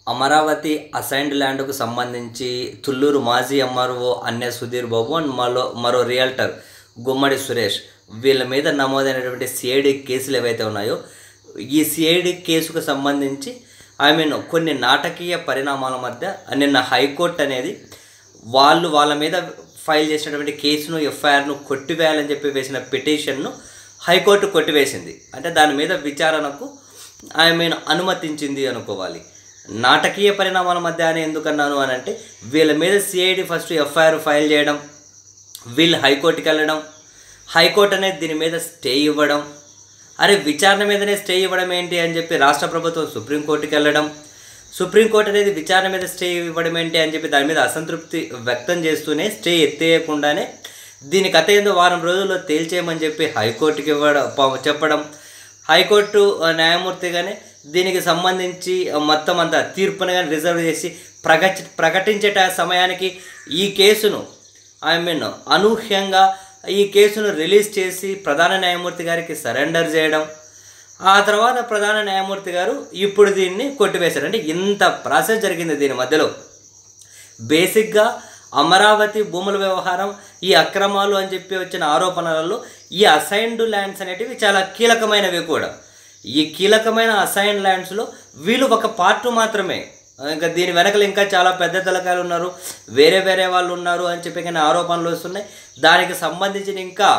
Amaravati assigned ల్యాండ్కు సంబంధించి తుళ్ళూరు మాజీ MRO అన్య సుధీర్ బాబు అండ్ మరో మరో రియల్టర్ గుమ్మడి సురేష్ వీళ్ళ మీద నమోదైనటువంటి సిఐడి కేసులు ఏవైతే ఉన్నాయో ఈ సిఐడి కేసుకు సంబంధించి ఐ మీన్ కొన్ని నాటకీయ పరిణామాల మధ్య నిన్న హైకోర్టు అనేది వాళ్ళు వాళ్ళ మీద ఫైల్ చేసినటువంటి కేసును ఎఫ్ఐఆర్ను కొట్టివేయాలని చెప్పి వేసిన పిటిషన్ను హైకోర్టు కొట్టివేసింది అంటే దాని మీద విచారణకు ఐ మీన్ అనుమతించింది అనుకోవాలి నాటకీయ పరిణామాల మధ్య అని ఎందుకన్నాను అని అంటే వీళ్ళ మీద సిఐడి ఫస్ట్ ఎఫ్ఐఆర్ ఫైల్ చేయడం వీళ్ళు హైకోర్టుకి వెళ్ళడం హైకోర్టు అనేది దీని మీద స్టే ఇవ్వడం అరే విచారణ మీదనే స్టే ఇవ్వడం ఏంటి అని చెప్పి రాష్ట్ర ప్రభుత్వం సుప్రీంకోర్టుకి వెళ్ళడం సుప్రీంకోర్టు అనేది విచారణ మీద స్టే ఇవ్వడం ఏంటి అని చెప్పి దాని మీద అసంతృప్తి వ్యక్తం చేస్తూనే స్టే ఎత్తేయకుండానే దీని కథ ఏందో వారం రోజుల్లో తేల్చేయమని చెప్పి హైకోర్టుకి ఇవ్వడం ప- చెప్పడం హైకోర్టు ఆ, న్యాయమూర్తిగానే దీనికి సంబంధించి ఆ, మొత్తం అంతా తీర్పును కానీ రిజర్వ్ చేసి ప్రకటి ప్రకటించేట సమయానికి ఈ కేసును ఐ మీన్ అనూహ్యంగా ఈ కేసును రిలీజ్ చేసి ప్రధాన న్యాయమూర్తి గారికి సరెండర్ చేయడం ఆ తర్వాత ప్రధాన న్యాయమూర్తి గారు ఇప్పుడు దీన్ని కొట్టివేశారు అంటే ఇంత ప్రాసెస్ జరిగింది దీని మధ్యలో బేసిక్గా అమరావతి భూముల వ్యవహారం ఈ అక్రమాలు అని చెప్పి వచ్చిన ఆరోపణలలో ఈ అసైన్డ్ ల్యాండ్స్ అనేటివి చాలా కీలకమైనవి కూడా ఈ కీలకమైన అసైన్ ల్యాండ్స్లో వీళ్ళు ఒక పార్ట్ మాత్రమే ఇంకా దీని వెనకలు ఇంకా చాలా పెద్ద తలకాయలు ఉన్నారు వేరే వేరే వాళ్ళు ఉన్నారు అని చెప్పి కానీ ఆరోపణలు వస్తున్నాయి దానికి సంబంధించిన ఇంకా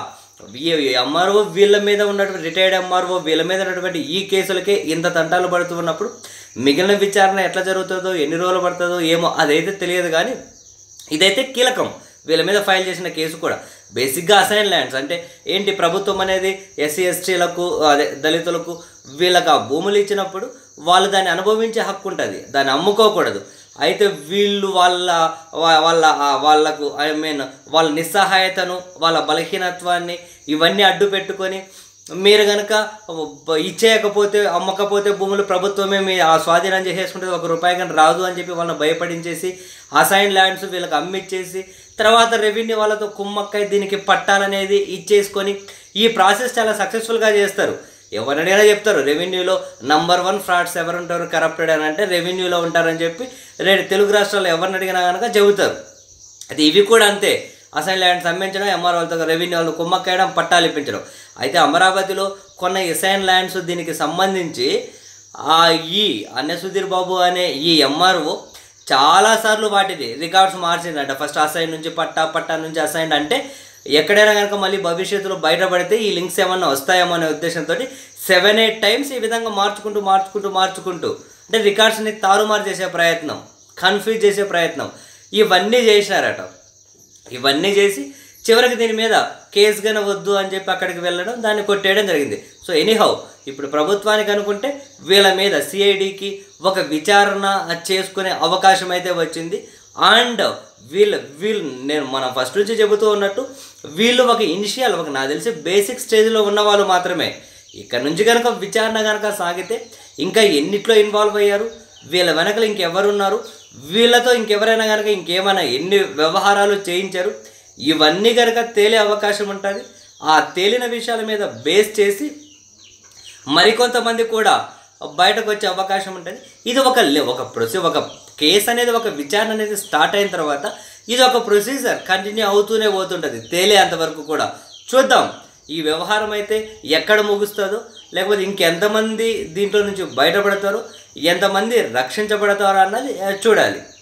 ఎంఆర్ఓ వీళ్ళ మీద ఉన్నటువంటి రిటైర్డ్ ఎంఆర్ఓ వీళ్ళ మీద ఉన్నటువంటి ఈ కేసులకే ఇంత తంటాలు పడుతూ ఉన్నప్పుడు మిగిలిన విచారణ ఎట్లా జరుగుతుందో ఎన్ని రోజులు పడుతుందో ఏమో అదైతే తెలియదు కానీ ఇదైతే కీలకం వీళ్ళ మీద ఫైల్ చేసిన కేసు కూడా బేసిక్గా అసైన్ ల్యాండ్స్ అంటే ఏంటి ప్రభుత్వం అనేది ఎస్సీ ఎస్టీలకు అదే దళితులకు వీళ్ళకి ఆ భూములు ఇచ్చినప్పుడు వాళ్ళు దాన్ని అనుభవించే హక్కు ఉంటుంది దాన్ని అమ్ముకోకూడదు అయితే వీళ్ళు వాళ్ళ వా- వాళ్ళ ఆ వాళ్ళకు ఐ మీన్ వాళ్ళ నిస్సహాయతను వాళ్ళ బలహీనత్వాన్ని ఇవన్నీ అడ్డు పెట్టుకొని మీరు కనుక ఇచ్చేయకపోతే అమ్మకపోతే భూములు ప్రభుత్వమే మీ ఆ స్వాధీనం చేసేసుకుంటే ఒక రూపాయి కానీ రాదు అని చెప్పి వాళ్ళని భయపడించేసి అసైన్ ల్యాండ్స్ వీళ్ళకి అమ్మిచ్చేసి తర్వాత రెవెన్యూ వాళ్ళతో కుమ్మక్కై దీనికి పట్టాలనేది ఇచ్చేసుకొని ఈ ప్రాసెస్ చాలా సక్సెస్ఫుల్గా చేస్తారు ఎవరినైనా చెప్తారు రెవెన్యూలో నంబర్ వన్ ఫ్రాడ్స్ ఎవరు ఉంటారు కరప్టెడ్ అని అంటే రెవెన్యూలో ఉంటారని చెప్పి రే- తెలుగు రాష్ట్రాల్లో ఎవరిని అడిగినా కనుక చెబుతారు అయితే ఇవి కూడా అంతే అసైన్ ల్యాండ్స్ అమ్మించడం ఎంఆర్ వాళ్ళతో రెవెన్యూ వాళ్ళు కుమ్మక్కేయడం పట్టాలు ఇప్పించడం అయితే అమరావతిలో కొన్న ఎసైన్ ల్యాండ్స్ దీనికి సంబంధించి ఆ ఈ అన్న సుధీర్ బాబు అనే ఈ ఎంఆర్ఓ చాలాసార్లు వాటిని రికార్డ్స్ మార్చిందంట ఫస్ట్ అసైన్ నుంచి పట్టా పట్టా నుంచి అసైన్ అంటే ఎక్కడైనా కనుక మళ్ళీ భవిష్యత్తులో బయటపడితే ఈ లింక్స్ ఏమన్నా వస్తాయేమో అనే ఉద్దేశంతో సెవెన్ ఎయిట్ టైమ్స్ ఈ విధంగా మార్చుకుంటూ మార్చుకుంటూ మార్చుకుంటూ అంటే రికార్డ్స్ని తారుమారు చేసే ప్రయత్నం కన్ఫ్యూజ్ చేసే ప్రయత్నం ఇవన్నీ చేసినారట ఇవన్నీ చేసి చివరికి దీని మీద కేసు గన వద్దు అని చెప్పి అక్కడికి వెళ్ళడం దాన్ని కొట్టేయడం జరిగింది సో ఎనీహౌ ఇప్పుడు ప్రభుత్వానికి అనుకుంటే వీళ్ళ మీద సిఐడికి ఒక విచారణ చేసుకునే అవకాశం అయితే వచ్చింది అండ్ వీళ్ళు వీళ్ళు నేను మనం ఫస్ట్ నుంచి చెబుతూ ఉన్నట్టు వీళ్ళు ఒక ఇనిషియల్ ఒక నాకు తెలిసి బేసిక్ స్టేజ్లో ఉన్న వాళ్ళు మాత్రమే ఇక్కడ నుంచి కనుక విచారణ కనుక సాగితే ఇంకా ఎన్నిట్లో ఇన్వాల్వ్ అయ్యారు వీళ్ళ వెనకలు ఇంకెవరున్నారు వీళ్ళతో ఇంకెవరైనా కనుక ఇంకేమైనా ఎన్ని వ్యవహారాలు చేయించారు ఇవన్నీ కనుక తేలే అవకాశం ఉంటుంది ఆ తేలిన విషయాల మీద బేస్ చేసి మరికొంతమంది కూడా బయటకు వచ్చే అవకాశం ఉంటుంది ఇది ఒక లె- ఒక ప్రొసీ ఒక కేసు అనేది ఒక విచారణ అనేది స్టార్ట్ అయిన తర్వాత ఇది ఒక ప్రొసీజర్ కంటిన్యూ అవుతూనే పోతుంటుంది తేలేంత వరకు కూడా చూద్దాం ఈ వ్యవహారం అయితే ఎక్కడ ముగుస్తుందో లేకపోతే ఇంకెంతమంది దీంట్లో నుంచి బయటపడతారో ఎంతమంది రక్షించబడతారో అన్నది ఆ, చూడాలి